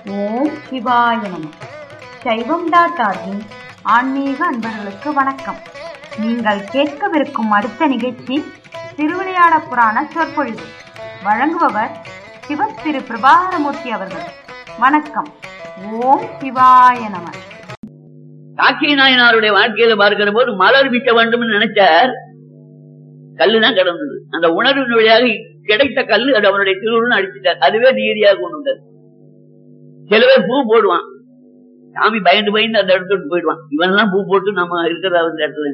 ஓம் சிவாய நம சைவம் டாட் ஆர்கின் ஆன்மீக அன்பர்களுக்கு வணக்கம் நீங்கள் கேட்கவிருக்கும் அடுத்த நிகழ்ச்சி திருவிளையாட புராண சொற்பொழிவு வழங்குபவர் சிவ திரு பிரபாகரமூர்த்தி அவர்கள் வணக்கம் ஓம் சிவாய நம காக்கை நாயனாருடைய வாழ்க்கையில பார்க்கிற போது மலர் வீட்ட வேண்டும் நினைச்சார் கல்லுதான் கிடந்தது அந்த உணர்வின் வழியாக கிடைத்த கல்லு அது அவனுடைய திருவுருன்னு அடிச்சுட்டார் அதுவே நீதியாக கொண்டு வந்தது சில பேர் பூ போடுவான் சாமி பயந்து பயந்து அந்த இடத்துல விட்டு போயிடுவான் இவன் எல்லாம் பூ போட்டு நம்ம இருக்கிறதா அந்த இடத்துல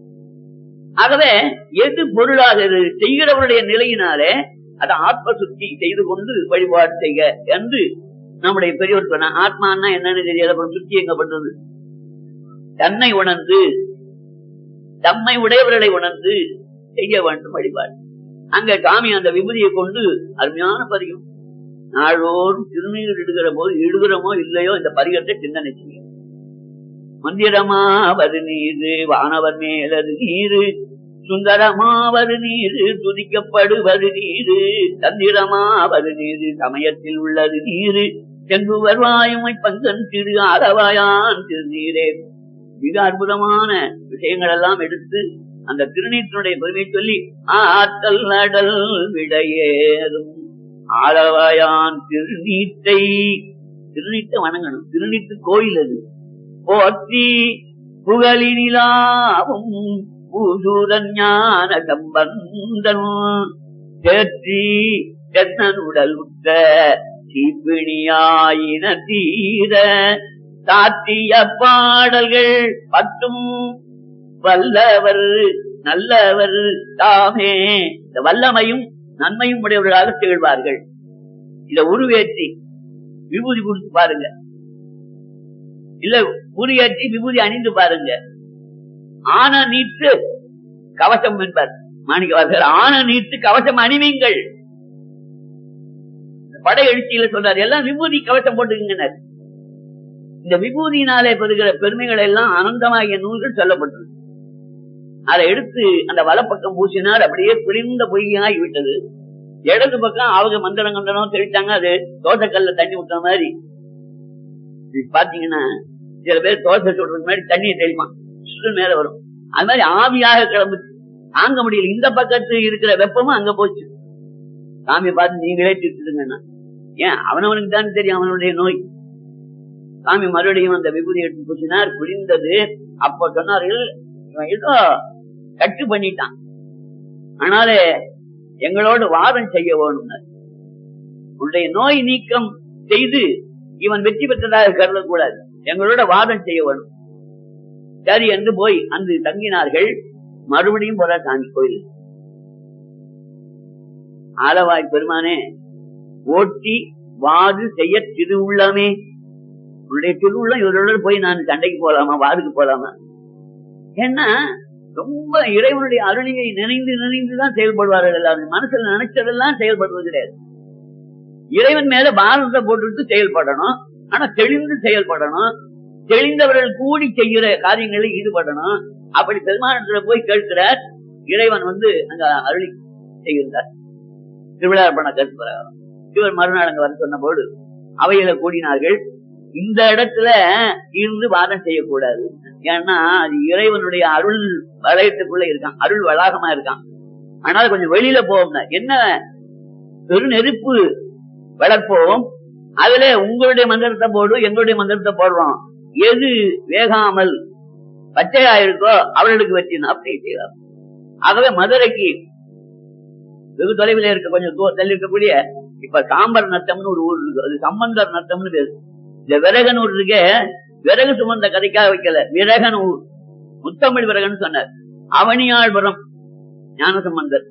ஆகவே எது பொருளாக இது செய்கிறவருடைய நிலையினாலே அதை ஆத்ம சுத்தி செய்து கொண்டு வழிபாடு செய்க என்று நம்முடைய பெரியவர் சொன்ன ஆத்மான்னா என்னன்னு தெரியாது அப்புறம் சுத்தி எங்க பண்றது தன்னை உணர்ந்து தம்மை உடையவர்களை உணர்ந்து செய்ய வேண்டும் வழிபாடு அங்க காமி அந்த விபூதியை கொண்டு அருமையான பதிகம் நாளோறும் திருநீர் இடுகிற போது இடுகிறோமோ இல்லையோ இந்த பதிகத்தை சிந்தனை செய்யும் மந்திரமாவது நீரு வானவர் மேலது நீரு சுந்தரமாவது நீரு துதிக்கப்படுவது நீரு தந்திரமாவது நீரு சமயத்தில் உள்ளது நீரு செங்குவர் வாயுமை பங்கன் திரு ஆரவாயான் திருநீரே மிக அற்புதமான விஷயங்கள் எல்லாம் எடுத்து அந்த திருநீற்றினுடைய பெருமை சொல்லி ஆற்றல் நடல் விடையேறும் ஆளவாயான் திருநீட்டை திருநீட்டை வணங்கணும் திருநீட்டு கோயில் அது போற்றி புகழினிலாவும் பூசூரன் ஞான சம்பந்தன் தேற்றி தென்னன் உடல் உற்ற தீப்பிணியாயின தீர சாத்திய பாடல்கள் பத்தும் வல்லவர் நல்லவர் தாமே இந்த வல்லமையும் நன்மையும் உடையவர்களாக திகழ்வார்கள் இத உருவேற்றி விபூதி கொடுத்து பாருங்க இல்ல உருவேற்றி விபூதி அணிந்து பாருங்க ஆன நீட்டு கவசம் என்பார் மாணிக்கவாசகர் ஆன நீட்டு கவசம் அணிவீங்கள் படை எழுச்சியில சொல்றாரு எல்லாம் விபூதி கவசம் போட்டுக்கின்றனர் இந்த விபூதியினாலே பெறுகிற பெருமைகள் எல்லாம் அனந்தமாகிய நூல்கள் சொல்லப்பட்டது அதை எடுத்து அந்த வலப்பக்கம் பூசினார் அப்படியே பிரிந்த பொய்யாகி விட்டது இடது பக்கம் அவங்க மந்திரம் கந்தனம் தெளிச்சாங்க அது தோட்டக்கல்ல தண்ணி விட்ட மாதிரி பாத்தீங்கன்னா சில பேர் தோசை சொல்றது மாதிரி தண்ணியை தெளிப்பான் மேல வரும் அது மாதிரி ஆவியாக கிளம்பு தாங்க முடியல இந்த பக்கத்து இருக்கிற வெப்பமும் அங்க போச்சு சாமியை பார்த்து நீங்களே திட்டுதுங்கன்னா ஏன் அவனவனுக்கு தான் தெரியும் அவனுடைய நோய் சாமி மறுபடியும் அந்த விபூதி எடுத்து பூசினார் புரிந்தது அப்ப சொன்னார்கள் இவன் ஏதோ கட்டு பண்ணிட்டான் ஆனாலே எங்களோடு வாதம் செய்ய வேணும் உன்னுடைய நோய் நீக்கம் செய்து இவன் வெற்றி பெற்றதாக கருதக்கூடாது எங்களோட வாதம் செய்ய வேணும் சரி என்று போய் அன்று தங்கினார்கள் மறுபடியும் போல சாமி கோயில் ஆலவாய் பெருமானே ஓட்டி வாது செய்ய திருவுள்ளமே உன்னுடைய திருவுள்ளம் இவரோட போய் நான் சண்டைக்கு போலாமா வாதுக்கு போலாமா ஏன்னா ரொம்ப இறைவனுடைய அருளியை நினைந்து நினைந்துதான் செயல்படுவார்கள் எல்லாரும் மனசுல நினைச்சதெல்லாம் செயல்படுவது கிடையாது இறைவன் மேல பாரதத்தை போட்டுட்டு செயல்படணும் ஆனா தெளிந்து செயல்படணும் தெளிந்தவர்கள் கூடி செய்கிற காரியங்களில் ஈடுபடணும் அப்படி பெருமானத்துல போய் கேட்கிறார் இறைவன் வந்து அங்க அருளி செய்கின்றார் திருவிழா பண்ண கருத்து பிரகாரம் இவர் மறுநாள் அங்க வர சொன்ன போது அவையில கூடினார்கள் இந்த இடத்துல இருந்து வாதம் செய்யக்கூடாது ஏன்னா அது இறைவனுடைய அருள் வளையத்துக்குள்ள இருக்கான் அருள் வளாகமா இருக்கான் ஆனால் கொஞ்சம் வெளியில போவோம் என்ன பெரு நெருப்பு வளர்ப்போம் அதுல உங்களுடைய மந்திரத்தை போடும் எங்களுடைய மந்திரத்தை போடுறோம் எது வேகாமல் பச்சையா இருக்கோ அவர்களுக்கு வெற்றினா அப்படி செய்யலாம் ஆகவே மதுரைக்கு வெகு தொலைவில் இருக்க கொஞ்சம் தள்ளி இருக்கக்கூடிய இப்ப சாம்பர் நத்தம்னு ஒரு ஊர் இருக்கு அது சம்பந்தர் நத்தம்னு பேரு இந்த விறகன் ஊர் இருக்கே விறகு சுமந்த கதைக்காக வைக்கல விறகன் ஊர் முத்தமிழ் விறகன் சொன்னார் அவனியாழ்புரம் ஞானசம்பந்தர்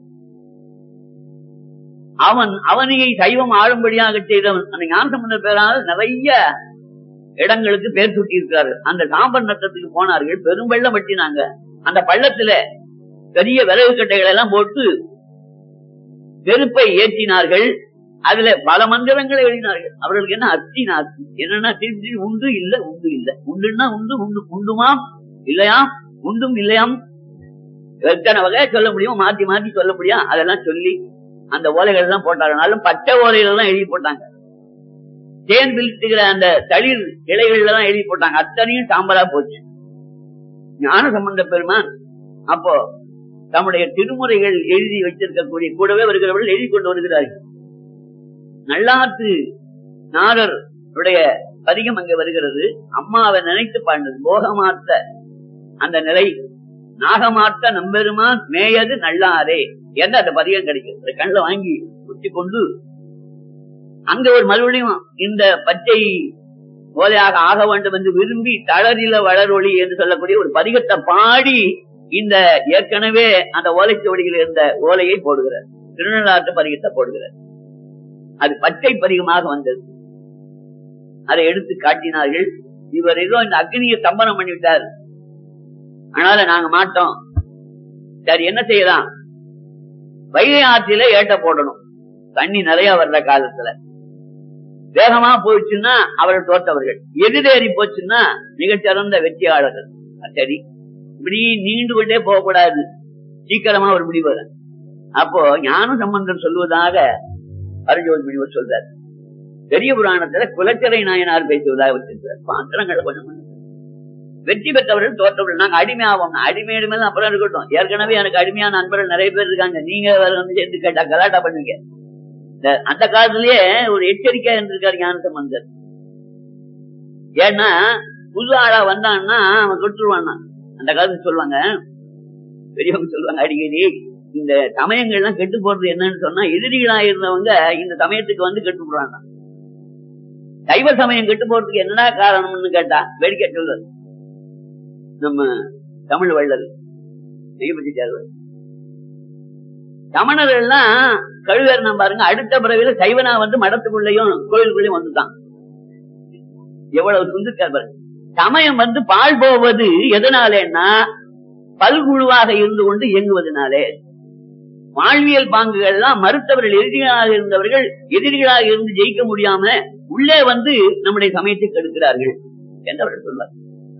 அவன் அவனியை சைவம் ஆளும்படியாக செய்தவன் அந்த ஞானசம்பந்தர் பேரால் நிறைய இடங்களுக்கு பேர் சுட்டி இருக்கிறாரு அந்த சாம்பர் நத்தத்துக்கு போனார்கள் பெரும் வெள்ளம் வெட்டினாங்க அந்த பள்ளத்துல பெரிய விறகு கட்டைகள் எல்லாம் போட்டு செருப்பை ஏற்றினார்கள் அதுல பல மந்திரங்களை எழுதினார்கள் அவர்களுக்கு என்ன அத்தி நாத்தி என்னன்னா திருப்பி உண்டு இல்ல உண்டு இல்ல உண்டுன்னா உண்டு உண்டு உண்டுமாம் இல்லையாம் உண்டும் இல்லையாம் எத்தனை வகையா சொல்ல முடியும் மாத்தி மாத்தி சொல்ல முடியும் அதெல்லாம் சொல்லி அந்த ஓலைகள் எல்லாம் போட்டாங்கனாலும் பச்சை ஓலைகள் எல்லாம் எழுதி போட்டாங்க தேன் பிரித்துகிற அந்த தளிர் இலைகள்ல தான் எழுதி போட்டாங்க அத்தனையும் சாம்பலா போச்சு ஞான சம்பந்த பெருமான் அப்போ தம்முடைய திருமுறைகள் எழுதி வைத்திருக்கக்கூடிய கூடவே வருகிறவர்கள் எழுதி கொண்டு வருகிறார்கள் நல்லாத்து நாரர் உடைய பதிகம் அங்க வருகிறது அம்மாவை நினைத்து பாண்டது போகமாத்த அந்த நிலை நாகமாத்த நம்பெருமான் மேயது நல்லாரே என்ற அந்த பதிகம் கிடைக்கும் அதை கண்ணில் வாங்கி குத்தி கொண்டு அங்க ஒரு மறுபடியும் இந்த பச்சை ஓலையாக ஆக வேண்டும் என்று விரும்பி தளரில வளரொளி என்று சொல்லக்கூடிய ஒரு பதிகத்தை பாடி இந்த ஏற்கனவே அந்த ஓலைச்சுவடியில் இருந்த ஓலையை போடுகிறார் திருநள்ளாற்று பதிகத்தை போடுகிறார் அது பச்சை பதிகமாக வந்தது அதை எடுத்து காட்டினார்கள் இவர் ஏதோ இந்த அக்னியை தம்பனம் பண்ணிவிட்டார் அதனால நாங்க மாட்டோம் சரி என்ன செய்யலாம் வைகை ஆற்றில ஏட்ட போடணும் தண்ணி நிறைய வர்ற காலத்துல வேகமா போயிடுச்சுன்னா அவர்கள் தோற்றவர்கள் எதிரேறி போச்சுன்னா மிகச்சிறந்த வெற்றியாளர்கள் சரி இப்படி நீண்டு கொண்டே போகக்கூடாது சீக்கிரமா ஒரு முடிவு வரும். அப்போ ஞான சம்பந்தர் சொல்லுவதாக அருஜோதி முனிவர் சொல்றார் பெரிய புராணத்துல குலச்சரை நாயனார் பேசுவதாக வச்சிருக்கிறார் பாத்திரங்களை கொஞ்சம் கொஞ்சம். வெற்றி பெற்றவர்கள் தோற்றவர்கள் நாங்க அடிமையாவோம் அடிமையிடுமே அப்புறம் இருக்கட்டும் ஏற்கனவே எனக்கு அடிமையான நண்பர்கள் நிறைய பேர் இருக்காங்க நீங்க வேற வந்து சேர்ந்து கேட்டா கலாட்டா பண்ணுவீங்க இந்த அந்த காலத்திலேயே ஒரு எச்சரிக்கையா இருந்திருக்காரு ஞான சம்பந்தர் ஏன்னா புது ஆளா வந்தான்னா அவன் தொற்றுவான்னா அந்த காலத்துல சொல்லுவாங்க பெரியவங்க சொல்லுவாங்க அடிக்கடி இந்த சமயங்கள்லாம் கெட்டு போறது என்னன்னு சொன்னா எதிரிகளா இருந்தவங்க இந்த சமயத்துக்கு வந்து கெட்டு போடுறாங்க சைவ சமயம் கெட்டு போறதுக்கு என்னடா காரணம்னு கேட்டா வேடிக்கை சொல்றது நம்ம தமிழ் வள்ளல் நெய்பதி தேர்வர் சமணர்கள் எல்லாம் கழுவேறினா பாருங்க அடுத்த பிறவில சைவனா வந்து மடத்துக்குள்ளேயும் கோயிலுக்குள்ளேயும் வந்துட்டான் எவ்வளவு சுந்துக்கார் பாருங்க சமயம் வந்து பால் போவது எதனாலேன்னா பல்குழுவாக இருந்து கொண்டு இயங்குவதனாலே வாழ்வியல் பாங்குகள்லாம் மறுத்தவர்கள் எதிரிகளாக இருந்தவர்கள் எதிரிகளாக இருந்து ஜெயிக்க முடியாம உள்ளே வந்து நம்முடைய சமயத்தை கெடுக்கிறார்கள் என்று அவர்கள் சொல்வார்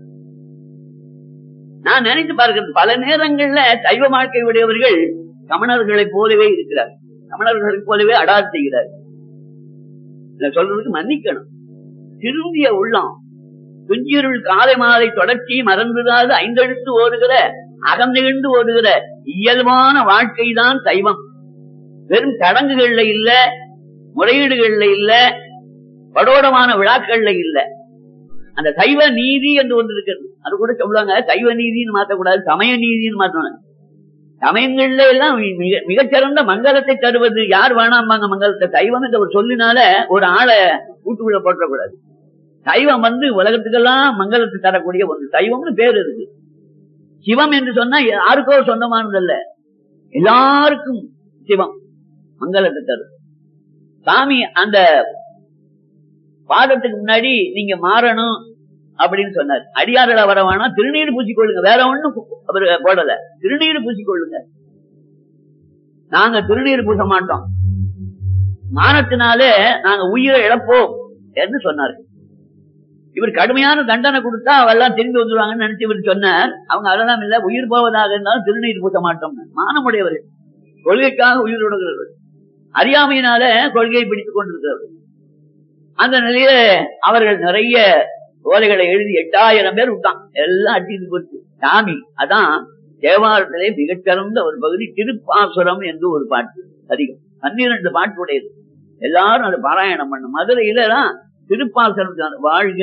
நான் நினைத்து பார்க்கிறது பல நேரங்கள்ல சைவ வாழ்க்கை உடையவர்கள் சமணர்களைப் போலவே இருக்கிறார் சமணர்களைப் போலவே அடார் செய்கிறார் இதை சொல்றதுக்கு மன்னிக்கணும் திரும்பிய உள்ளம் துஞ்சிருள் காலை மாலை தொடர்ச்சி மறந்துடாது ஐந்தெழுத்து ஓடுகிற அகந்திழ்ந்து ஓடுகிற இயல்பான வாழ்க்கை தான் சைவம் வெறும் சடங்குகள்ல இல்ல முறையீடுகள்ல இல்ல படோடமான விழாக்கள்ல இல்ல அந்த சைவ நீதி என்று ஒன்று இருக்கிறது அது கூட சொல்லுவாங்க சைவ நீதின்னு மாத்தக்கூடாது சமய நீதின்னு மாத்தணும் சமயங்கள்ல எல்லாம் மிக மிகச்சிறந்த மங்களத்தை தருவது யார் வேணாம்பாங்க மங்களத்தை சைவம் என்ற ஒரு சொல்லினால ஒரு ஆளை கூட்டுக்குள்ள போட்டக்கூடாது சைவம் வந்து உலகத்துக்கெல்லாம் மங்களத்தை தரக்கூடிய ஒன்று சைவம்னு பேர் இருக்கு சிவம் என்று சொன்னா யாருக்கோ சொந்தமானதல்ல எல்லாருக்கும் சிவம் மங்களத்தை தரும் சாமி அந்த பாதத்துக்கு முன்னாடி நீங்க மாறணும் அப்படின்னு சொன்னார் அடியார்கள வர வேணாம் திருநீர் பூசிக்கொள்ளுங்க வேற ஒண்ணும் அவர் போடல திருநீர் பூசிக்கொள்ளுங்க நாங்க திருநீர் பூச மாட்டோம் மானத்தினாலே நாங்க உயிரை இழப்போம் என்று சொன்னார்கள் இவர் கடுமையான தண்டனை கொடுத்தா அவெல்லாம் திரும்பி வந்துருவாங்கன்னு நினைச்சு இவர் சொன்னார் அவங்க அதெல்லாம் இல்ல உயிர் போவதாக இருந்தாலும் திருநீர் பூச மாட்டோம் மானமுடையவர்கள் கொள்கைக்காக உயிர் விடுகிறவர்கள் அறியாமையினால கொள்கையை பிடித்துக் கொண்டிருக்கிறவர்கள் அந்த நிலையில அவர்கள் நிறைய ஓலைகளை எழுதி எட்டாயிரம் பேர் விட்டான் எல்லாம் அடித்து போச்சு சாமி அதான் தேவாரத்திலே மிகச்சிறந்த ஒரு பகுதி திருப்பாசுரம் என்று ஒரு பாட்டு அதிகம் பன்னிரண்டு பாட்டு உடையது எல்லாரும் அதை பாராயணம் பண்ணும் மதுரையில தான் திருப்பாசனம் வாழ்க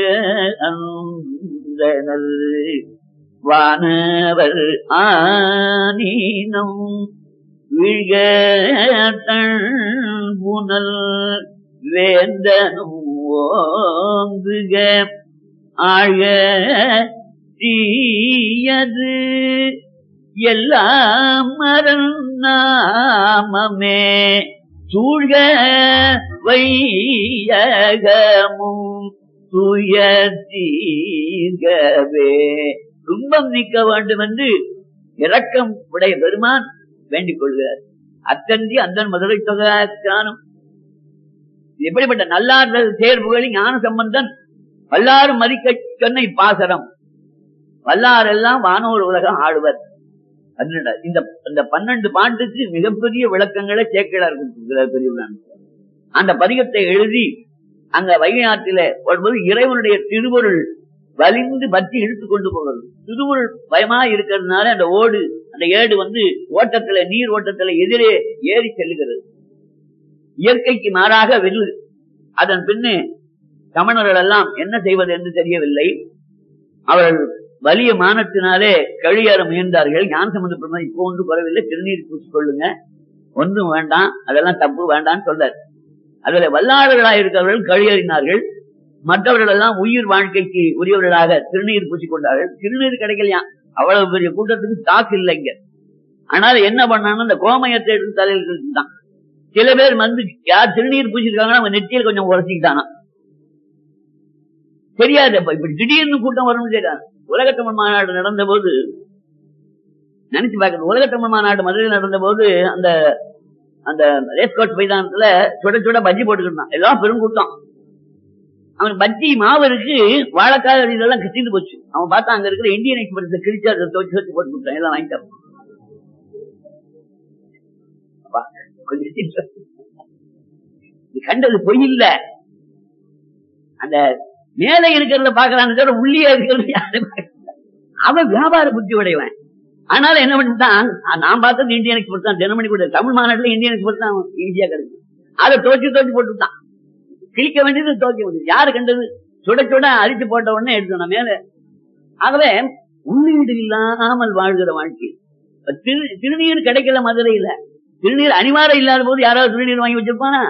அந்தனர் வானவர் ஆனீனம் வீழ்க புனல் வேந்தனும் ஓங்குக ஆழ தீயது எல்லாம் மறநாமமே சூழ்க வையகமும் துயர்த்தீர்கவே துன்பம் நீக்க வேண்டும் என்று இரக்கம் உடைய பெருமான் வேண்டிக் கொள்கிறார் அத்தந்தி அந்த மதுரை தொகானும் எப்படிப்பட்ட நல்லார்கள் தேர்வுகளில் ஞான சம்பந்தன் வல்லாறு மதிக்க சொன்ன இப்பாசரம் வல்லாரெல்லாம் வானோர் உலகம் ஆடுவர் பன்னெண்டு இந்த இந்த பன்னெண்டு பாட்டுக்கு மிகப்பெரிய விளக்கங்களை சேக்கலார் கொடுத்திருக்கிறார் பெரியவரான் அந்த பதிகத்தை எழுதி அங்க வைகை ஆற்றில வரும்போது இறைவனுடைய திருவருள் வலிந்து பற்றி இழுத்து கொண்டு போகிறது திருவருள் பயமா இருக்கிறதுனால அந்த ஓடு அந்த ஏடு வந்து ஓட்டத்துல நீர் ஓட்டத்துல எதிரே ஏறி செல்லுகிறது இயற்கைக்கு மாறாக வெல்லு அதன் பின்னு சமணர்கள் எல்லாம் என்ன செய்வது என்று தெரியவில்லை அவர்கள் வலிய மானத்தினாலே கழியேற முயன்றார்கள் ஞான சம்பந்த பெருமாள் இப்போ ஒன்று குறவில்லை திருநீர் பூசிக்கொள்ளுங்க ஒன்றும் வேண்டாம் அதெல்லாம் தப்பு வேண்டாம்னு சொல்றார் அதுல வல்லாளர்களாக இருக்கிறவர்கள் கழியறினார்கள் மற்றவர்கள் எல்லாம் உயிர் வாழ்க்கைக்கு உரியவர்களாக திருநீர் பூசிக்கொண்டார்கள் திருநீர் கிடைக்கலையா அவ்வளவு பெரிய கூட்டத்துக்கு ஸ்டாக் இல்லைங்க ஆனால் என்ன பண்ணான்னு அந்த கோமயத்தை எடுத்து தலையில் தான் சில பேர் வந்து யார் திருநீர் பூசிருக்காங்கன்னா அவங்க நெற்றியில் கொஞ்சம் உரசிக்கிட்டானா தெரியாது அப்ப இப்படி திடீர்னு கூட்டம் வரும்னு தெரியாது உலக தமிழ் மாநாடு நடந்த போது நினைச்சு பார்க்கணும் உலக தமிழ் மாநாடு மதுரையில் நடந்த போது அந்த அந்த ரேஸ்கோட் மைதானத்துல சுட சுட பஜ்ஜி போட்டுக்கிட்டான் எல்லாம் பெருங்கூட்டம் அவன் பஜ்ஜி மாவு இருக்கு வாழைக்காய் இதெல்லாம் கிட்டிட்டு போச்சு அவன் பார்த்தா அங்க இருக்கிற இந்தியன் எக்ஸ்பிரஸ் கிழிச்சு அதை தோச்சு தோச்சு போட்டு கொடுத்தான் எல்லாம் வாங்கிட்டான் அப்பா, கொஞ்சம் சிரிச்சா. இது கண்டது பொய் இல்ல அந்த மேலே இருக்கிறத பாக்குறான்னு தவிர உள்ளே இருக்கிறது யாரும் பார்க்கல. அவன் வியாபார புத்தி உடையவன் ஆனாலும் என்ன பண்ணிட்டான் நான் பார்த்தது இந்தியன் எக்ஸ்பிரஸ் தான் தினமணி கூட தமிழ் மாநாட்டுல இந்தியன் எக்ஸ்பிரஸ் தான் ஈஸியா கிடைக்கும் அதை தோச்சு தோச்சு போட்டுட்டான் கிழிக்க வேண்டியது தோக்க வேண்டியது யாரு கண்டது சுட சுட அரிச்சு போட்ட உடனே எடுத்தோம் மேல ஆகவே உள்ளீடு இல்லாமல் வாழ்கிற வாழ்க்கை திரு திருநீர் கிடைக்கல மதுரையில திருநீர் அனிவாரம் இல்லாத போது யாராவது திருநீர் வாங்கி வச்சிருப்பானா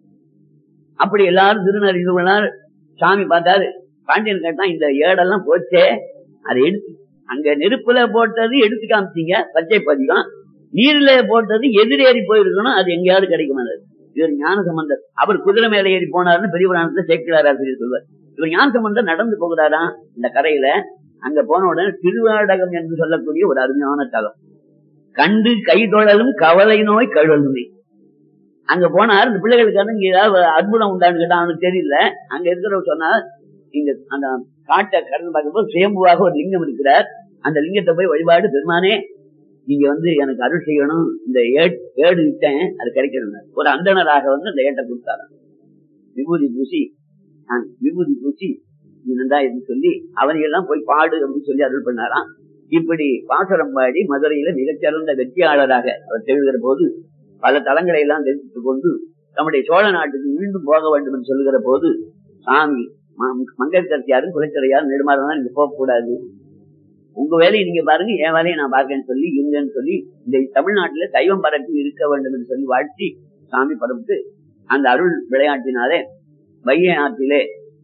அப்படி எல்லாரும் திருநறிந்தவனார் சாமி பார்த்தாரு பாண்டியன் கேட்டான் இந்த ஏடெல்லாம் போச்சே அதை எடுத்து அங்க நெருப்புல போட்டது எடுத்து காமிச்சீங்க பச்சை பதிகம் நீர்ல போட்டது எதிரேறி போயிருக்கணும் அது எங்கேயாவது கிடைக்குமா அது? இவர் ஞான சம்பந்தர் அவர் குதிரை மேல ஏறி போனாருன்னு பெரிய புராணத்துல சேர்க்கிறார் ஆசிரியர் சொல்வார் இவர் ஞான சம்பந்தர் நடந்து போகிறாராம் இந்த கரையில அங்க போன உடனே திருவாடகம் என்று சொல்லக்கூடிய ஒரு அருமையான தலம் கண்டு கை தொழலும் கவலை நோய் கழுவலுமே அங்க போனார் இந்த பிள்ளைகளுக்கு வந்து இங்க ஏதாவது அற்புதம் உண்டான்னு கேட்டா அவனுக்கு தெரியல அங்க இருக்கிறவர் சொன்னார் இங்க அந்த காட்டை கடந்து பார்க்கும்போது சுயம்புவாக ஒரு லிங்கம் இருக்கிறார் அந்த லிங்கத்தை போய் வழிபாடு பெருமானே நீங்க வந்து எனக்கு அருள் செய்யணும் இந்த ஏட்- ஏடு விட்டேன் அது கிடைக்கணும் ஒரு அந்தணராக வந்து அந்த ஏட்டை கொடுத்தாரு விபூதி பூசி நான் விபூதி பூசி இருந்தா என்று சொல்லி அவனையெல்லாம் போய் பாடு அப்படின்னு சொல்லி அருள் பண்ணாராம் இப்படி பாசரம் பாடி மதுரையில மிகச்சிறந்த வெற்றியாளராக அவர் திகழ்கிற போது பல தலங்களை எல்லாம் தெரிவித்துக் கொண்டு நம்முடைய சோழ நாட்டுக்கு மீண்டும் போக வேண்டும் என்று சொல்லுகிற போது சாமி மங்கற்கரசியாரும் குலைச்சரையாரும் நெடுமாறதான் நீங்க போக கூடாது உங்க வேலையை நீங்க பாருங்க என் வேலையை நான் பார்க்கேன்னு சொல்லி இருங்கன்னு சொல்லி இந்த தமிழ்நாட்டுல சைவம் பரப்பி இருக்க வேண்டும் என்று சொல்லி வாழ்த்தி சாமி பரப்பிட்டு அந்த அருள் விளையாட்டினாலே வைகை ஆற்றிலே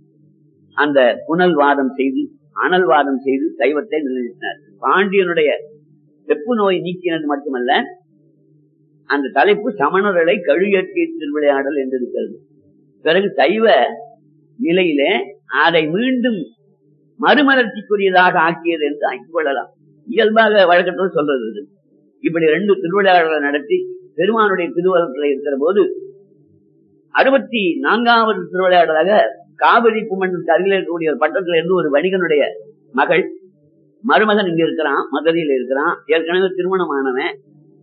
அந்த புனல் வாதம் செய்து அனல் வாதம் செய்து சைவத்தை நிலைநிறுத்தினார் பாண்டியனுடைய வெப்பு நோய் நீக்கினது மட்டுமல்ல அந்த தலைப்பு சமணர்களை கழியற்றிய திருவிளையாடல் என்று இருக்கிறது பிறகு சைவ நிலையிலே அதை மீண்டும் மறுமலர்ச்சிக்குரியதாக ஆக்கியது என்று ஆக்கிக் கொள்ளலாம் இயல்பாக வழக்கத்தில் சொல்றது இது. இப்படி ரெண்டு திருவிளையாடல்களை நடத்தி பெருமானுடைய திருவள்ளத்தில் இருக்கிற போது அறுபத்தி நான்காவது திருவிளையாடலாக காவிரி குமண்ணுக்கு அருகில் இருக்கக்கூடிய ஒரு பட்டத்துல இருந்து ஒரு வணிகனுடைய மகள் மருமகன் இங்க இருக்கிறான் மதுரையில இருக்கிறான் ஏற்கனவே திருமணமானவன்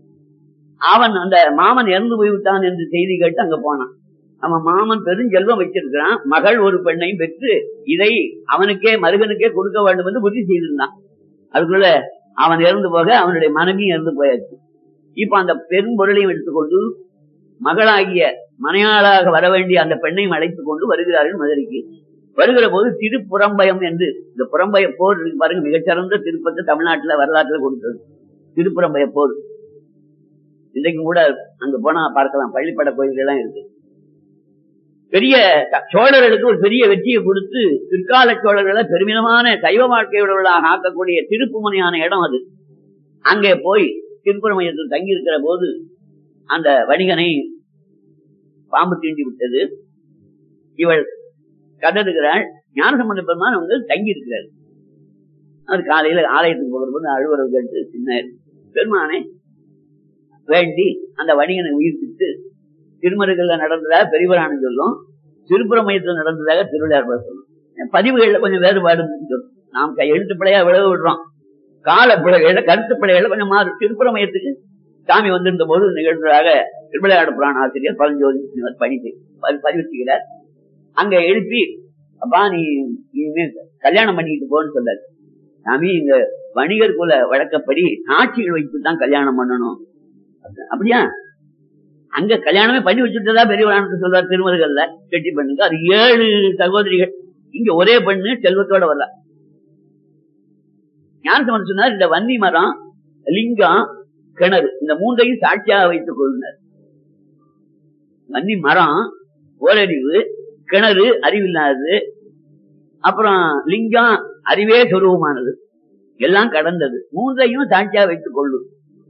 அவன் அந்த மாமன் இறந்து போய்விட்டான் என்று செய்தி கேட்டு அங்க போனான் அவன் மாமன் பெருஞ்செல்வம் வச்சிருக்கிறான் மகள் ஒரு பெண்ணையும் பெற்று இதை அவனுக்கே மருகனுக்கே கொடுக்க வேண்டும் என்று புத்தி செய்திருந்தான் அதுக்குள்ள அவன் இறந்து போக அவனுடைய மனைவியும் இறந்து போயாச்சு இப்ப அந்த பெரும் பொருளையும் எடுத்துக்கொண்டு மகளாகிய மனையாளாக வர வேண்டிய அந்த பெண்ணையும் அழைத்துக் கொண்டு வருகிறார்கள் மதுரைக்கு வருகிற போது திருப்புறம்பயம் என்று இந்த புறம்பய போர் இருக்கு பாருங்க மிகச்சிறந்த திருப்பத்தை தமிழ்நாட்டுல வரலாற்றுல கொடுத்தது திருப்புறம்பய போர் இன்றைக்கும் கூட அங்க போனா பார்க்கலாம் பள்ளிப்பட கோயில்கள் எல்லாம் இருக்கு பெரிய த- சோழர்களுக்கு ஒரு பெரிய வெற்றியை கொடுத்து பிற்கால சோழர்களை பெருமிதமான சைவ வாழ்க்கையுள்ளவர்களாக ஆக்கக்கூடிய திருப்புமனையான இடம் அது அங்கே போய் திருப்புறமையத்தில் தங்கி இருக்கிற போது அந்த வணிகனை பாம்பு தீண்டி விட்டது இவள் கதறுகிறாள் ஞானசம்பந்த பெருமான் வந்து தங்கி இருக்கிறார் அவர் காலையில ஆலயத்துக்கு போகிற போது அழுவரவு கேட்டு சின்ன பெருமானை வேண்டி அந்த வணிகனை உயிர்ப்பித்து திருமருகல்ல நடந்ததாக பெரியவரானு சொல்லும் திருப்புறமயத்தில் நடந்ததாக திருவிளையாடல் சொல்லும் பதிவுகள்ல கொஞ்சம் வேறுபாடு இருக்குன்னு சொல்லும் நாம் கை எழுத்து பிழையா விளைவு விடுறோம் கால பிழைகள்ல கருத்து பிழைகள்ல கொஞ்சம் மாறு திருப்புறமயத்துக்கு சாமி வந்திருந்த போது நிகழ்ந்ததாக திருவிளையாடு புராண ஆசிரியர் பழஞ்சோதி பணி செய்~ பதி- பதிவு செய்கிறார் அங்க எழுப்பி அப்பா நீ இனிமே கல்யாணம் பண்ணிட்டு போன்னு சொல்லாரு சாமி இந்த வணிகர் குல வழக்கப்படி சாட்சிகள் வைத்து தான் கல்யாணம் பண்ணணும் அப்படியா அங்க கல்யாணமே பண்ணி வச்சுட்டதா பெரிய புராணத்தை சொல்றார் திருமருகல்ல கெட்டி பண்ணுங்க அது ஏழு சகோதரிகள் இங்க ஒரே பெண்ணு செல்வத்தோட வரல ஞானசமன் சொன்னார் இந்த வன்னி மரம் லிங்கம் கிணறு இந்த மூன்றையும் சாட்சியாக வைத்துக் கொள்ளுனர் வன்னி மரம் ஓரறிவு கிணறு அறிவில்லாதது அப்புறம் லிங்கம் அறிவே சொருவமானது எல்லாம் கடந்தது மூன்றையும் சாட்சியா வைத்துக் கொள்ளும்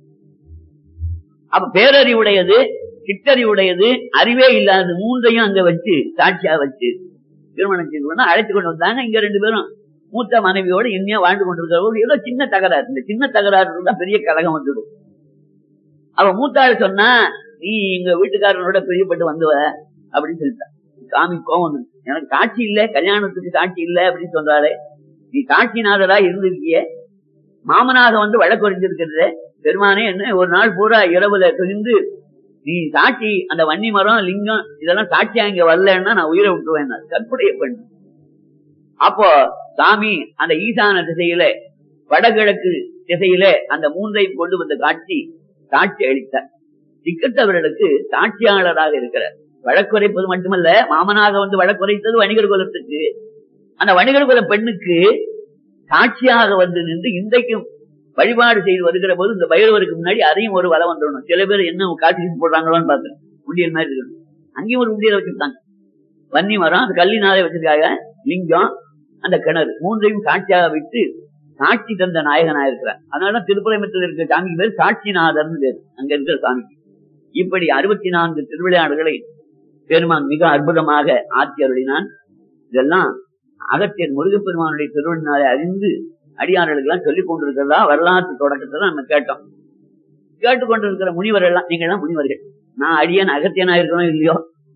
அப்ப பேரறிவுடையது சிற்றறிவுடையது அறிவே இல்லாதது மூன்றையும் அங்க வச்சு சாட்சியா வச்சு திருமணம் செய்து கொண்டு அழைத்து கொண்டு வந்தாங்க இங்க ரெண்டு பேரும் மூத்த மனைவியோட இனிமையா வாழ்ந்து கொண்டிருக்கிறவங்க ஏதோ சின்ன தகராறு இந்த சின்ன தகராறு தான் பெரிய கழகம் வந்துடும் அவ மூத்தாள் சொன்னா நீ எங்க வீட்டுக்காரனோட பிரியப்பட்டு வந்துவ அப்படின்னு சொல்லிட்டான் சாமி கோவம் வந்துருச்சு. எனக்கு சாட்சி இல்ல கல்யாணத்துக்கு சாட்சி இல்ல அப்படின்னு சொல்றாரு நீ சாட்சிநாதரா இருந்திருக்கிய மாமனாக வந்து வழக்கறிஞ்சிருக்கிறது பெருமானே என்ன ஒரு நாள் பூரா இரவுல துணிந்து நீ சாட்சி அந்த வன்னி மரம் லிங்கம் இதெல்லாம் சாட்சியா இங்க வரலன்னா நான் உயிரை விட்டுருவேன் கற்புடைய பெண் அப்போ சாமி அந்த ஈசான திசையில வடகிழக்கு திசையில அந்த மூன்றை கொண்டு வந்த காட்சி சாட்சி அளித்தார் திக்கட்டவர்களுக்கு சாட்சியாளராக இருக்கிறார் வழக்குரைப்பது மட்டுமல்ல மாமனாக வந்து வழக்குரைத்தது வணிகர் குலத்துக்கு அந்த வணிகர் குல பெண்ணுக்கு சாட்சியாக வந்து நின்று இன்றைக்கும் வழிபாடு செய்து வருகிற போது இந்த பைரவருக்கு முன்னாடி அதையும் ஒரு வலை வந்துடணும் சில பேர் என்ன காட்சி போடுறாங்களோன்னு பார்த்தேன் உண்டியல் மாதிரி இருக்கணும் அங்கேயும் ஒரு உண்டியல் வச்சிருக்காங்க வன்னி மரம் அந்த கல்லினாலே வச்சிருக்காங்க லிங்கம் அந்த கிணறு மூன்றையும் சாட்சியாக வைத்து சாட்சி தந்த நாயகனா இருக்கிறார் அதனாலதான் திருப்புறமத்தில் இருக்கிற சாமிக்கு பேர் சாட்சிநாதர்னு பேர் அங்க இருக்கிற சாமிக்கு இப்படி அறுபத்தி நான்கு திருவிளையாடுகளை பெருமான் மிக அற்புதமாக ஆட்சி அருளினான் இதெல்லாம் அகத்தியர் முருகப்பெருமானுடைய திருவண்ணாலை அறிந்து அடியார்களுக்கு எல்லாம் சொல்லிக் கொண்டிருக்கிறதா வரலாற்று தொடக்கத்தை நம்ம கேட்டோம் கேட்டுக்கொண்டிருக்கிற முனிவர் எல்லாம் நீங்க எல்லாம் முனிவர்கள் நான் அடியன் அகத்தியனா இருக்கணும் இல்லையோ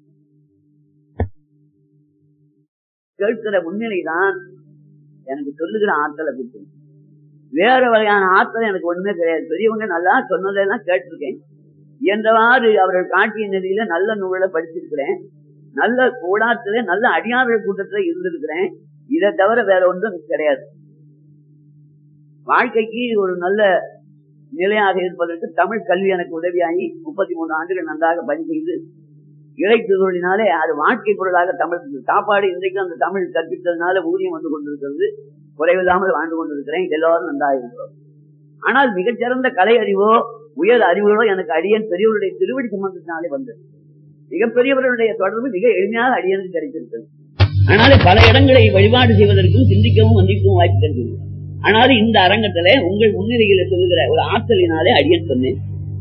கேட்கிற முன்னிலைதான் எனக்கு சொல்லுகிற ஆற்றலை பற்றி வேற வகையான ஆற்றல் எனக்கு ஒண்ணுமே கிடையாது பெரியவங்க நல்லா சொன்னதெல்லாம் கேட்டிருக்கேன் இயன்றவாறு அவர்கள் காட்டிய நிலையில நல்ல நூலை படிச்சிருக்கிறேன் நல்ல கூடாத்துல நல்ல அடியார்கள் கூட்டத்துல இருந்திருக்கிறேன் இதை தவிர வேற ஒன்றும் கிடையாது வாழ்க்கைக்கு ஒரு நல்ல நிலையாக இருப்பதற்கு தமிழ் கல்வி எனக்கு உதவியாகி முப்பத்தி மூணு ஆண்டுகள் நன்றாக பணி செய்து இறைத்துதலினாலே அது வாழ்க்கை பொருளாக தமிழ் சாப்பாடு இன்றைக்கு அந்த தமிழ் கற்பித்ததுனால ஊதியம் வந்து கொண்டிருக்கிறது குறைவில்லாமல் வாழ்ந்து கொண்டிருக்கிறேன் எல்லாரும் நன்றாக இருக்கிறோம் ஆனால் மிகச்சிறந்த கலை அறிவோ உயர் அறிவுகளோ எனக்கு அடியன் பெரியவருடைய திருவடி சம்பந்தத்தினாலே வந்தது மிகப்பெரியவர்களுடைய தொடர்பு மிக எளிமையாக அடியனுக்கு கிடைத்திருக்கிறது ஆனாலே பல இடங்களை வழிபாடு செய்வதற்கும் சிந்திக்கவும் வந்திக்கவும் வாய்ப்பு கிடைக்கிறது ஆனாலும் இந்த அரங்கத்துல உங்கள் முன்னிலையில சொல்லுகிற ஒரு ஆற்றலினாலே அடியன் சொன்னேன்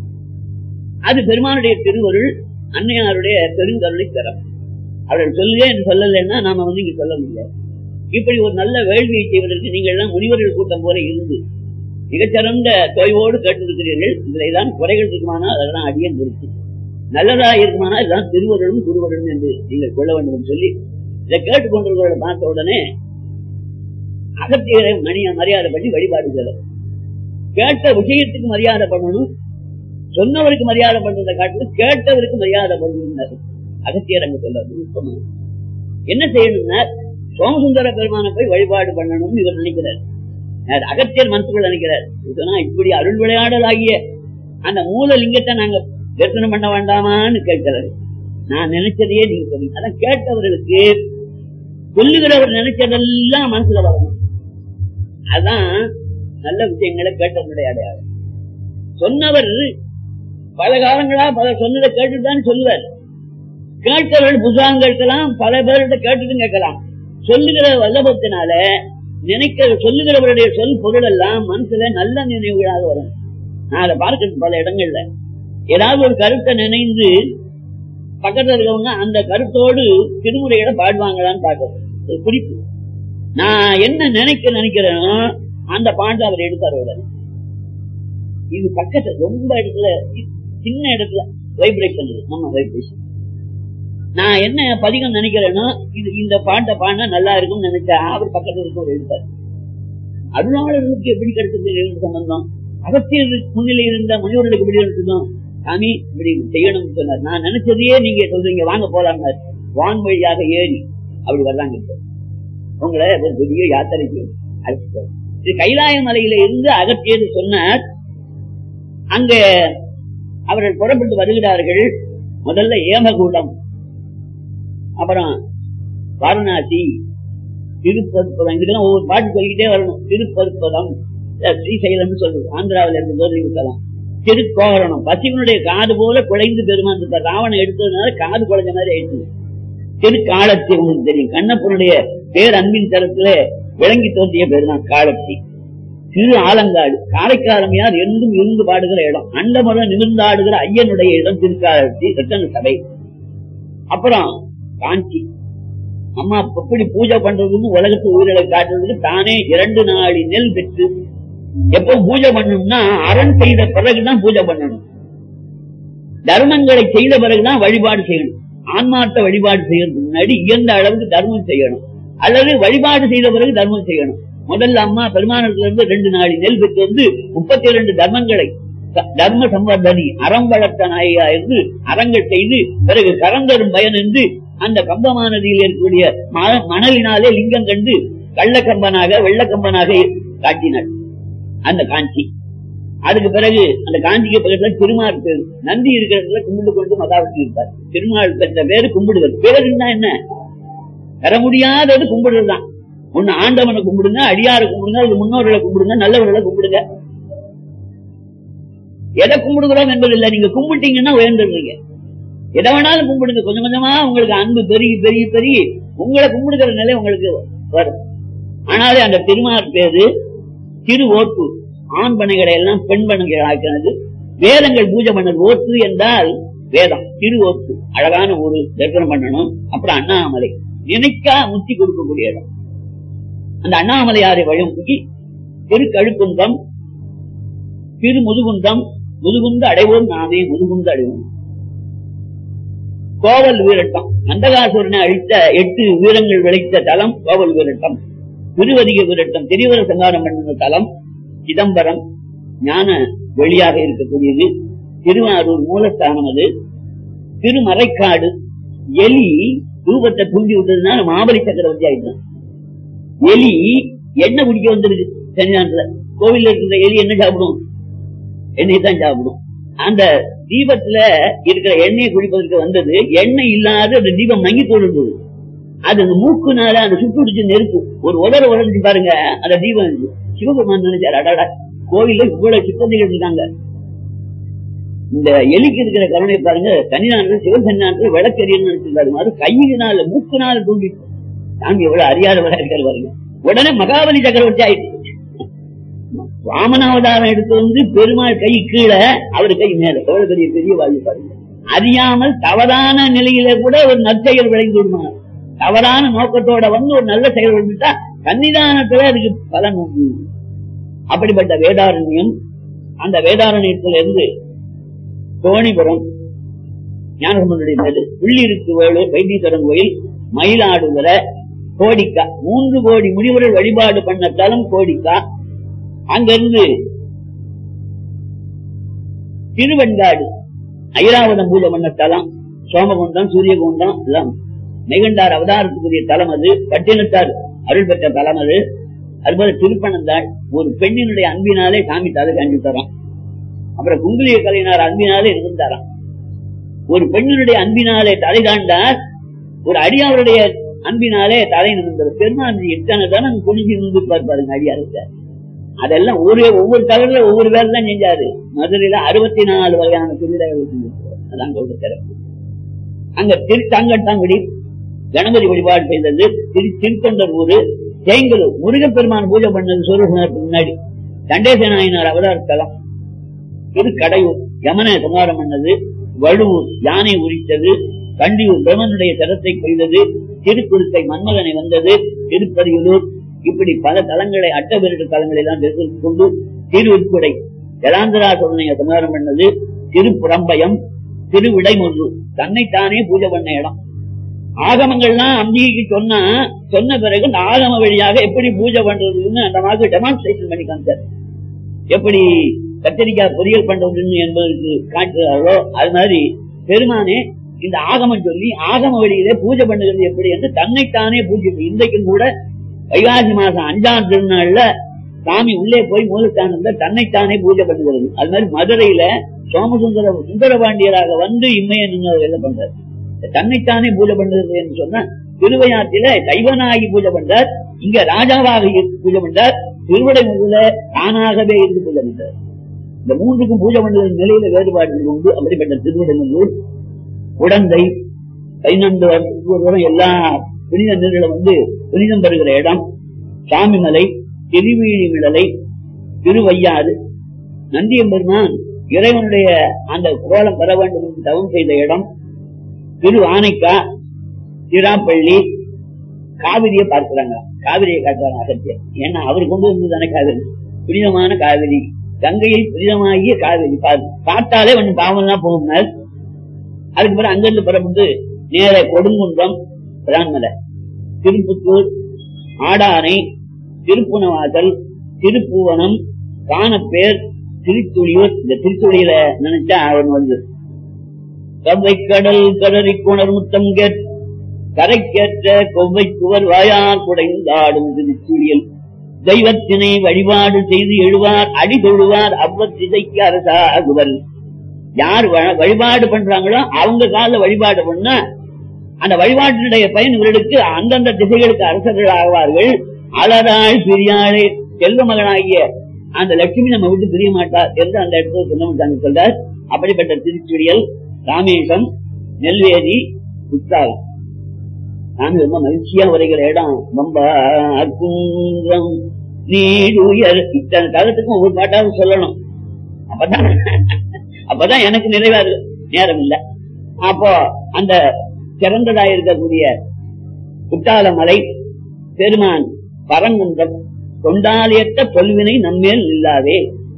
அது பெருமானுடைய திருவருள் அன்னையாருடைய பெருங்கருளை தரம் அவர்கள் சொல்லுங்க என்று சொல்லலைன்னா நாம வந்து இங்க சொல்ல முடியாது இப்படி ஒரு நல்ல வேள்வியை செய்வதற்கு நீங்கள் எல்லாம் முனிவர்கள் கூட்டம் போல இருந்து மிகச்சிறந்த தொய்வோடு கேட்டிருக்கிறீர்கள் இதுல தான் குறைகள் இருக்குமானால் அதெல்லாம் அடியன் இருக்கு நல்லதா இருக்குமானால் இதுதான் திருவருளும் குருவருளும் என்று நீங்கள் கொள்ள வேண்டும் என்று சொல்லி இதை கேட்டுக்கொண்டிருக்கிறத பார்த்த உடனே அகத்தியரை மணிய மரியாதை பண்ணி வழிபாடு செய்யலாம் கேட்ட விஷயத்துக்கு மரியாதை பண்ணணும் சொன்னவருக்கு மரியாதை பண்றதை காட்டிலும் கேட்டவருக்கு மரியாதை பண்ணணும் அகத்தியர் அங்க சொல்ல என்ன செய்யணும்னா சோமசுந்தர பெருமான போய் வழிபாடு பண்ணணும்னு இவர் நினைக்கிறார் யார் அகத்தியர் மனசுக்குள்ள நினைக்கிறார் சொன்னா இப்படி அருள் விளையாடல் ஆகிய அந்த மூல லிங்கத்தை நாங்க தரிசனம் பண்ண வேண்டாமான்னு கேட்கிறாரு நான் நினைச்சதையே நீங்க சொல்லுங்க அதான் கேட்டவர்களுக்கு சொல்லுகிறவர் நினைச்சதெல்லாம் மனசுல வரணும் அதான் நல்ல விஷயங்களை கேட்டவருடைய அடையாளம் சொன்னவர் பல காலங்களா பல சொன்னதை கேட்டுதான் சொல்லுவார் கேட்டவர்கள் புத்தகம் கேட்கலாம் பல பேர்கிட்ட கேட்டுட்டும் கேட்கலாம் சொல்லுகிற வல்லபத்தினால நினைக்கிற சொல்லுகிறவருடைய சொல் பொருள் எல்லாம் மனசுல நல்ல நினைவுகளாக வரும் நான் அதை பார்க்கிறது பல இடங்கள்ல ஏதாவது ஒரு கருத்தை நினைந்து பக்கத்துல இருக்கவங்க அந்த கருத்தோடு திருமுறையிட பாடுவாங்களான்னு பார்க்கணும் ஒரு குறிப்பு நான் என்ன நினைக்க நினைக்கிறேனோ அந்த பாட்டு அவர் எடுத்தார் உடனே இது பக்கத்துல ரொம்ப இடத்துல சின்ன இடத்துல வைப்ரேஷன் இருக்கு நம்ம வைப்ரேஷன் நான் என்ன பதிகம் நினைக்கிறேனோ இது இந்த பாட்டை பாடினா நல்லா இருக்கும்னு நினைச்சா அவர் பக்கத்துல இருக்க ஒரு எடுத்தார் அருளாளர்களுக்கு எப்படி கிடைச்சது சம்பந்தம் அகத்தியர் முன்னிலை இருந்த முனிவர்களுக்கு எப்படி எடுத்ததும் சாமி இப்படி செய்யணும்னு சொன்னார் நான் நினைச்சதையே நீங்க சொல்றீங்க வாங்க போலாம் வான் வழியாக ஏறி அப்படி வர்றாங்க இப்போ உங்களை ஒரு பெரிய யாத்திரைக்கு அழைச்சிட்டு போறாங்க. இது கைலாய மலையில இருந்து அகற்றியது சொன்னார் அங்க அவர்கள் புறப்பட்டு வருகிறார்கள் முதல்ல ஏமகூடம் அப்புறம் வாரணாசி திருப்பற்பதம் இதுக்கெல்லாம் ஒவ்வொரு பாட்டு சொல்லிக்கிட்டே வரணும் திருப்பற்பதம் அஹ் ஸ்ரீசைலம் சொல்லுது ஆந்திராவில இருந்து தோல்விக்கலாம் திருக்கோவரணம் பசிவனுடைய காது போல குழைந்து பெருமான் இருக்கார் ராவணன் எடுத்ததுனால காது குழைஞ்ச மாதிரி ஆயிடுச்சு திருக்காலத்தி உங்களுக்கு தெரியும் கண்ணப்பனுடைய பேர் அன்பின் தரத்துல விளங்கி தோன்றிய பேர் தான் காலத்தி திரு ஆலங்காடு காரைக்காலமையார் என்றும் இருந்து பாடுகிற இடம் அண்டமரம் நிமிர்ந்தாடுகிற ஐயனுடைய இடம் திருக்காலத்தி ரத்தன சபை அப்புறம் காஞ்சி அம்மா எப்படி பூஜை பண்றதுன்னு உலகத்து உயிரிழை காட்டுறதுக்கு தானே இரண்டு நாளி நெல் பெற்று எப்போ பூஜை பண்ணணும்னா அரண் செய்த பிறகுதான் பூஜை பண்ணணும் தர்மங்களை செய்த பிறகுதான் வழிபாடு செய்யணும் ஆன்மார்த்த வழிபாடு செய்யறதுக்கு முன்னாடி இயந்த அளவுக்கு தர்மம் செய்யணும் அல்லது வழிபாடு செய்த பிறகு தர்மம் செய்யணும் முதல்ல அம்மா பெருமானத்துல இருந்து ரெண்டு நாளி நெல் பெற்று வந்து முப்பத்தி இரண்டு தர்மங்களை த- தர்ம சம்பர்தனி அறம் வளர்த்த நாயா என்று அறங்கள் செய்து பிறகு கரந்தரும் பயன் என்று அந்த கம்பமா நதியில் இருக்கக்கூடிய ம- மணலினாலே லிங்கம் கண்டு கள்ளக்கம்பனாக வெள்ளக்கம்பனாக காட்டினார் அந்த காஞ்சி அதுக்கு பிறகு அந்த காஞ்சிக்கு பக்கத்துல திருமால் பேரு நந்தி இருக்கிற இடத்துல கும்பிட்டு கொண்டு மகாவிட்டு இருப்பார் திருமால் பெற்ற பேரு கும்பிடுதல் பேருன்னா என்ன பெற முடியாதது கும்பிடுறதுதான் ஒண்ணு ஆண்டவனை கும்பிடுங்க அடியாரை கும்பிடுங்க அல்லது முன்னோர்களை கும்பிடுங்க நல்லவர்களை கும்பிடுங்க எதை கும்பிடுகிறோம் என்பது இல்ல நீங்க கும்பிட்டீங்கன்னா உயர்ந்துடுறீங்க எதை வேணாலும் கும்பிடுங்க கொஞ்சம் கொஞ்சமா உங்களுக்கு அன்பு பெருகி பெருகி பெருகி உங்களை கும்பிடுகிற நிலை உங்களுக்கு வரும் ஆனாலே அந்த திருமால் பேரு திரு ஓட்டு ஆண் பனைகளை எல்லாம் பெண் பனைகள் ஆக்கினது வேதங்கள் பூஜை பண்ணது ஓட்டு என்றால் வேதம் திரு ஓட்டு அழகான ஒரு தரிசனம் பண்ணணும் அப்புறம் அண்ணாமலை நினைக்கா முத்தி கொடுக்கக்கூடிய இடம் அந்த அண்ணாமலையாரை வழிமுகி திரு கழுக்குன்றம் திரு முதுகுன்றம் முதுகுந்து அடைவோம் நாமே முதுகுந்து அடைவோம் கோவல் வீரட்டம் அந்தகாசுரனை அழித்த எட்டு வீரங்கள் விளைத்த தலம் கோவல் வீரட்டம் திருவதிக வீரட்டம் திரிவர சங்காரம் பண்ணின தலம் சிதம்பரம் ஞான வெளியாக இருக்கக்கூடியது திருவாரூர் மூலஸ்தானம் அது திருமறைக்காடு எலி ரூபத்தை தூண்டி விட்டதுனால மாபலி சக்கரவர்த்தி ஆயிட்டான் எலி எண்ணெய் குடிக்க வந்துருக்கு சன்னிதானத்துல கோவில்ல இருக்கிற எலி என்ன சாப்பிடும் எண்ணெய் தான் சாப்பிடும் அந்த தீபத்துல இருக்கிற எண்ணெயை குடிப்பதற்கு வந்தது எண்ணெய் இல்லாத அந்த தீபம் மங்கி போடுறது அது அந்த மூக்குனால அந்த சுட்டு பிடிச்ச நெருப்பு ஒரு உதர உடஞ்சு பாருங்க அந்த தீபம் இருக்கு. சிவபெருமான் நினைச்சாரு அடாடா கோவில்ல இவ்வளவு சித்தந்திகள் இருக்காங்க இந்த எலிக்கு இருக்கிற கருணை பாருங்க சன்னிதானத்தில் சிவன் சன்னிதானத்தில் விளக்கெரியன்னு நினைச்சிருந்தாரு அது கையினால மூக்குனால தூண்டி சாமி எவ்வளவு அறியாதவரா இருக்காரு பாருங்க உடனே மகாபலி சக்கரவர்த்தி ஆயிடுச்சு வாமனாவதாரம் எடுத்து வந்து பெருமாள் கை கீழே அவர் கை மேல எவ்வளவு பெரிய பெரிய வாழ்வு பாருங்க அறியாமல் தவறான நிலையில கூட ஒரு நற்செயல் விளைந்து விடுமா தவறான நோக்கத்தோட வந்து ஒரு நல்ல செயல் விழுந்துட்டா சன்னிதானத்துல அதுக்கு பலன் உண்டு அப்படிப்பட்ட வேதாரண்யம் அந்த வேதாரண்யத்துல இருந்து தோணிபுரம் ஞானசம்பந்தனுடைய பேரு உள்ளிருக்கு வேலூர் வைத்தீஸ்வரன் கோயில் மயிலாடுதுறை கோடிக்கா மூன்று கோடி முனிவர்கள் வழிபாடு பண்ண தலம் கோடிக்கா அங்கிருந்து திருவெண்காடு ஐராவதம் பூஜை பண்ண தலம் சோமகுண்டம் சூரியகுண்டம் எல்லாம் மெகண்டார் அவதாரத்துக்குரிய தலம் அது பட்டினத்தார் அருள் பெற்ற தலம் அது அதுபோல திருப்பனந்தாள் ஒரு பெண்ணினுடைய அன்பினாலே சாமி தலை காண்பி தரான் அப்புறம் குங்குலிய கலைஞர் அன்பினாலே இருந்தாராம் ஒரு பெண்ணினுடைய அன்பினாலே தலை தாண்டார் ஒரு அடியாருடைய அன்பினாலே தலை நிமிர்ந்தது பெருமான் எத்தனை தானே குனிஞ்சு நின்று பாருங்க அடியாருக்கு அதெல்லாம் ஒரு ஒவ்வொரு தகவல ஒவ்வொரு வேலை தான் செஞ்சாரு மதுரையில அறுபத்தி நாலு வகையான திருவிழாக்கள் செஞ்சிருக்காரு அதான் சொல்ற சிறப்பு அங்க திருத்தாங்கட்டாங்குடி கணபதி வழிபாடு செய்தது திரு திருத்தொண்டர் ஊரு தேங்கலூர் முருகப்பெருமான் பூஜை பண்ணது சொல்லுக்கு முன்னாடி தண்டேச நாயனார் அவதார தலம் திரு கடையூர் யமனை சங்காரம் பண்ணது வடுவூர் யானை உரித்தது கண்டியூர் பிரமனுடைய தரத்தை கொய்தது திருக்குறுக்கை மன்மகனை வந்தது திருப்பதியூர் இப்படி பல தலங்களை அட்டபெருட்டு தலங்களை எல்லாம் தெரிந்து கொண்டு திருவுட்குடை ஜலாந்தரா சோதனையை சங்காரம் பண்ணது திருப்புறம்பயம் திருவிடைமுன்று தன்னைத்தானே பூஜை பண்ண இடம் ஆகமங்கள்லாம் அம்பிகைக்கு சொன்னா சொன்ன பிறகு இந்த ஆகம வழியாக எப்படி பூஜை பண்றதுன்னு அந்த மாதிரி டெமான்ஸ்ட்ரேஷன் பண்ணி காமிச்சார் எப்படி கத்திரிக்காய் பொரியல் பண்றதுன்னு என்பதற்கு காட்டுறாரோ அது மாதிரி பெருமானே இந்த ஆகமம் சொல்லி ஆகம வழியிலே பூஜை பண்ணுகிறது எப்படி என்று தன்னைத்தானே பூஜை இன்றைக்கும் கூட வைகாசி மாசம் அஞ்சாம் திருநாள்ல சாமி உள்ளே போய் மூலஸ்தானத்துல தன்னைத்தானே பூஜை பண்ணுகிறது அது மாதிரி மதுரையில சோமசுந்தர சுந்தரபாண்டியராக வந்து இம்மையை நின்று என்ன பண்றாரு தன்னைத்தானே பூஜை பண்ணுறது என்று சொன்னா திருவையாற்றில கைவனாகி பூஜை பண்றார் இங்க ராஜாவாக இருந்து பூஜை பண்றார் திருவிடை முதல தானாகவே இருந்து பூஜை பண்றார் இந்த மூன்றுக்கும் பூஜை பண்ணுற நிலையில வேறுபாடுகள் உண்டு அப்படிப்பட்ட திருவிடநல்லூர் உடந்தை பதினொன்று வருஷத்துக்கு ஒரு தடவை எல்லா புனித நீர்களை வந்து புனிதம் பெறுகிற இடம் சாமிமலை திருவீழிமிழலை திருவையாறு நந்தியம்பெருமான் இறைவனுடைய அந்த கோலம் பெற வேண்டும் என்று தவம் செய்த இடம் திரு ஆனைக்கா திராப்பள்ளி காவிரியை பார்க்கிறாங்க காவிரியை காட்டுறாங்க அகத்தியர் ஏன்னா அவர் கொண்டு வந்ததுதானே காவிரி புனிதமான காவிரி கங்கையை புனிதமாகிய காவிரி பாரு பார்த்தாலே கொஞ்சம் பாவம் தான் போகும் அதுக்கு பிறகு அங்கிருந்து புறப்பட்டு நேர கொடுங்குன்றம் பிரான்மலை திருப்புத்தூர் ஆடானை திருப்புணவாசல் திருப்புவனம் காணப்பேர் திருத்துளியூர் இந்த திருத்துளியில நினைச்சா அவன் வந்து கவ்வை கடல் கடறி குணர் முத்தம் கேட் கரைக்கேற்ற கொவ்வை குவர் வாயார் குடைந்தாடும் திருச்சுழியல் தெய்வத்தினை வழிபாடு செய்து எழுவார் அடி தொழுவார் அவ்வத்திசைக்கு அரசாகுவர் யார் வ- வழிபாடு பண்றாங்களோ அவங்க கால வழிபாடு பண்ணா அந்த வழிபாட்டினுடைய பயன் இவர்களுக்கு அந்தந்த திசைகளுக்கு அரசர்கள் ஆவார்கள் அலராள் பிரியாளே செல்வ மகனாகிய அந்த லட்சுமி நம்ம விட்டு பிரிய மாட்டார் என்று அந்த இடத்துல சொன்னவங்க சொல்றார் அப்படிப்பட்ட திருச்சுடியல் ராமேசம் நெல்வேலி குற்றாலம் சாமி ரொம்ப மகிழ்ச்சியா வருகிற இடம் ரொம்ப அற்புதம் நீடுயர் இத்தனை காலத்துக்கும் ஒவ்வொரு பாட்டாவது சொல்லணும் அப்பதான் அப்பதான் எனக்கு நிறைவாரு நேரம் இல்ல அப்போ அந்த சிறந்ததா இருக்கக்கூடிய குற்றால மலை பெருமான் பரங்குன்றம் தொண்டாலியத்த சொல்வினை நம்மேல் இல்லாதே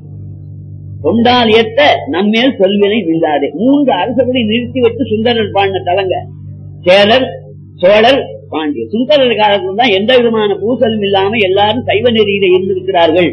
தொண்டாலியத்த நம்மேல் சொல்வினை இல்லாதே மூன்று அரசர்களை நிறுத்தி வைத்து சுந்தரர் பாடின தலங்க சேரர் சோழர் பாண்டியர் சுந்தரர் காலத்துல தான் எந்த விதமான பூசலும் இல்லாம எல்லாரும் சைவ நெறியில இருந்திருக்கிறார்கள்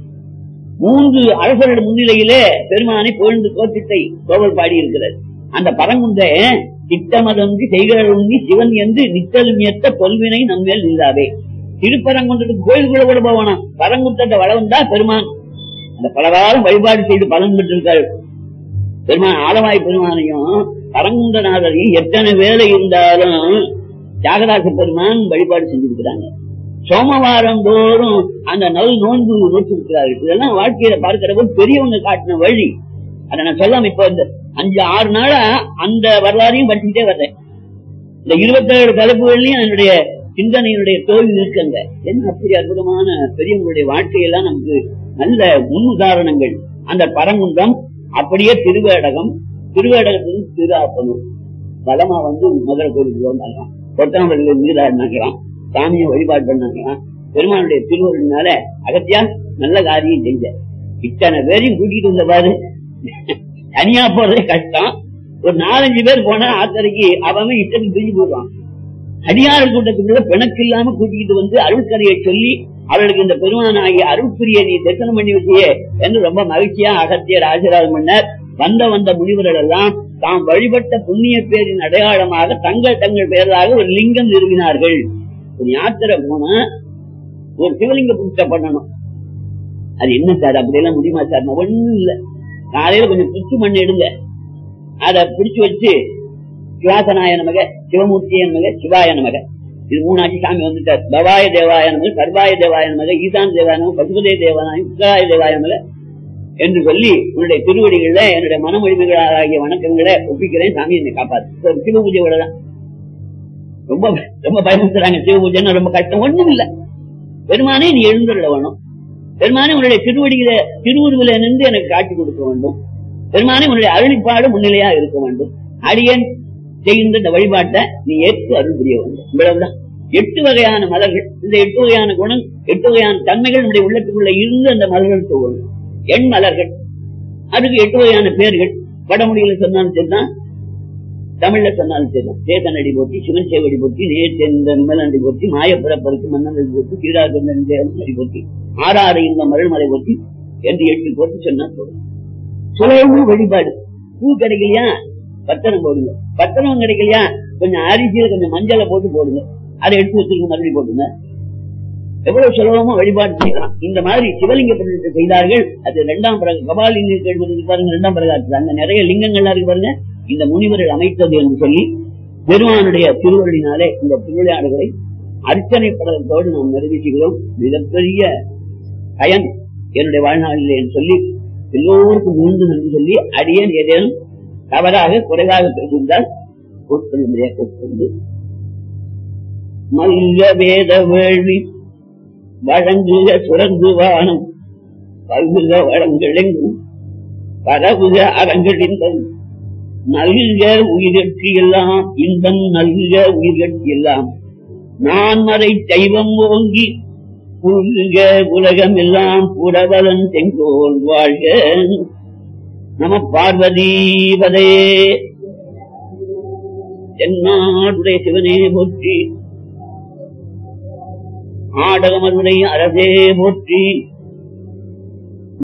மூன்று அரசர்கள் முன்னிலையிலே பெருமானை புகழ்ந்து கோத்திட்டை கோவல் பாடி இருக்கிறார் அந்த பரங்குன்ற திட்டமதொன்றி செய்கிறொன்றி சிவன் என்று நித்தலும் ஏத்த தொல்வினை நம்மேல் இல்லாதே திருப்பரங்குன்றத்துக்கு கோயிலுக்குள்ள கூட போவானா பரங்குன்றத்தை வளவந்தா பெருமான் அந்த பலவாரம் வழிபாடு செய்து பலன் பெற்றிருக்காரு பெருமான் ஆலவாய் பெருமானையும் பரங்குன்றநாதரையும் எத்தனை வேலை இருந்தாலும் தியாகராச பெருமான் வழிபாடு செஞ்சிருக்கிறாங்க சோமவாரம் தோறும் அந்த நல் நோன்பு நோட்டிருக்கிறார்கள் இதெல்லாம் வாழ்க்கையில பார்க்கிற போது பெரியவங்க காட்டின வழி அதை நான் சொல்லாம இப்ப இந்த அஞ்சு ஆறு நாளா அந்த வரலாறையும் படிச்சுட்டே வர்றேன் இந்த இருபத்தேழு தலைப்புகள்லயும் என்னுடைய சிந்தனையினுடைய தோல்வி இருக்குங்க என்ன அப்படி அற்புதமான பெரியவங்களுடைய வாழ்க்கையெல்லாம் நமக்கு நல்ல முன் உதாரணங்கள் அந்த பரங்குன்றம் அப்படியே திருவேடகம் திருவேடகத்திலிருந்து திரு ஆப்பனூர் பலமா வந்து மதுரை கோயிலுக்கு வந்தாங்களாம் கொத்தனவர்கள் நீராடினாங்களாம் சாமியை வழிபாடு பண்ணாங்களாம் பெருமானுடைய திருவருளினால அகத்தியா நல்ல காரியம் செஞ்ச இத்தனை பேரையும் கூட்டிட்டு வந்த பாரு தனியா போறதே கஷ்டம் ஒரு நாலஞ்சு பேர் போனா ஆத்தரைக்கு அவன் இஷ்டத்துக்கு பிரிஞ்சு போடுவான் அடியார் கூட்டத்துக்குள்ள பிணக்கு இல்லாம கூட்டிட்டு வந்து அருள்கரையை சொல்லி அவர்களுக்கு இந்த பெருமான ஆகிய அருள்பிரிய நீ தரிசனம் பண்ணி வச்சியே என்று ரொம்ப மகிழ்ச்சியா அகத்தியர் ஆசீர்வாதம் பண்ணார் வந்த வந்த முனிவர்கள் எல்லாம் தாம் வழிபட்ட புண்ணிய பேரின் அடையாளமாக தங்கள் தங்கள் பெயராக ஒரு லிங்கம் நிறுவினார்கள் ஒரு யாத்திரை போனா ஒரு சிவலிங்க பூஜை பண்ணணும் அது என்ன சார் அப்படி எல்லாம் முடியுமா சார் ஒண்ணும் இல்ல காலையில கொஞ்சம் புச்சு மண் எடுங்க அத பிடிச்சு வச்சு சிவாசனாய நமக சிவமூர்த்திய நமக சிவாய நமக இது மூணாச்சு சாமி வந்துட்டார் பவாய தேவாய நமக சர்வாய தேவாய நமக ஈசான் தேவாய நமக பசுபதே தேவாய உத்தராய தேவாய நமக என்று சொல்லி உன்னுடைய திருவடிகள்ல என்னுடைய மனமொழிமைகளாகிய வணக்கங்களை ஒப்பிக்கிறேன் சாமி என்னை காப்பாத்து ஒரு சிவ பூஜையோட தான் ரொம்ப ரொம்ப பயமுறுத்துறாங்க சிவ பூஜைன்னு ரொம்ப கஷ்டம் ஒண்ணும் இல்ல பெருமானே நீ எழுந்துள்ள வேணும் பெருமானே உன்னுடைய திருவடியில திருவுருவில நின்று எனக்கு காட்சி கொடுக்க வேண்டும் பெருமானே உன்னுடைய அருளிப்பாடு முன்னிலையா இருக்க வேண்டும் அடியன் செய்கின்ற இந்த வழிபாட்டை நீ ஏற்று அருள் புரிய வேண்டும் இவ்வளவுதான் எட்டு வகையான மலர்கள் இந்த எட்டு வகையான குணம் எட்டு வகையான தன்மைகள் நம்முடைய உள்ளத்துக்குள்ள இருந்து அந்த மலர்கள் தோணும் எண் மலர்கள் அதுக்கு எட்டு வகையான பேர்கள் வடமொழியில சொன்னாலும் சரிதான் தமிழ்ல சொன்னாலும் சரிதான் சேதனடி போட்டி சிவன் சேவடி போட்டி நேர்ந்த நிமலண்டி போட்டி மாயப்புறப்பருக்கு மன்னனடி போட்டி கீழாடி போட்டி ஆறாறு இந்த மருள்மலை போட்டி என்று எட்டு போட்டி சொன்னா போதும் சுலபு வழிபாடு பூ கிடைக்கலையா பத்திரம் போடுங்க பத்திரம் கிடைக்கலையா கொஞ்சம் அரிசியில கொஞ்சம் மஞ்சளை போட்டு போடுங்க அதை எடுத்து வச்சிருக்க மறுபடியும் போட்டுங்க எவ்வளவு சுலபமா வழிபாடு செய்யலாம் இந்த மாதிரி சிவலிங்க பிரதிஷ்டை செய்தார்கள் அது இரண்டாம் பிறகு கபாலிங்க கேள்வி பாருங்க இரண்டாம் பிறகு அங்க நிறைய லிங்கங்கள்லாம் இருக்கு பாருங்க இந்த முனிவர்கள் அமைத்தது என்று சொல்லி பெருமானுடைய திருவள்ளினாலே இந்த திருவிளையாடுகளை அர்ச்சனை படத்தோடு நாம் நிறைவேற்றுகிறோம் மிகப்பெரிய பயன் என்னுடைய வாழ்நாளில் என்று சொல்லி எல்லோருக்கும் மீண்டும் என்று சொல்லி அடியேன் ஏதேனும் தவறாக குறைவாக பேசியிருந்தால் உட்கொள்ளும்படியாக உட்கொண்டு மல்ல வேத வேள்வி வழங்குக சுரந்து வானம் பல்குக வளங்களெங்கும் பரவுக அறங்களின்பம் நல்க உயிர்கட்சி எல்லாம் இன்பம் நல்க உயிர்கட்சி எல்லாம் நான் மறை தெய்வம் ஓங்கி புல்க உலகம் எல்லாம் புடவலன் செங்கோல் வாழ்க நம பார்வதீபதே தென்னாடுடைய சிவனே போற்றி ஆடகமதுரை அரசே போற்றி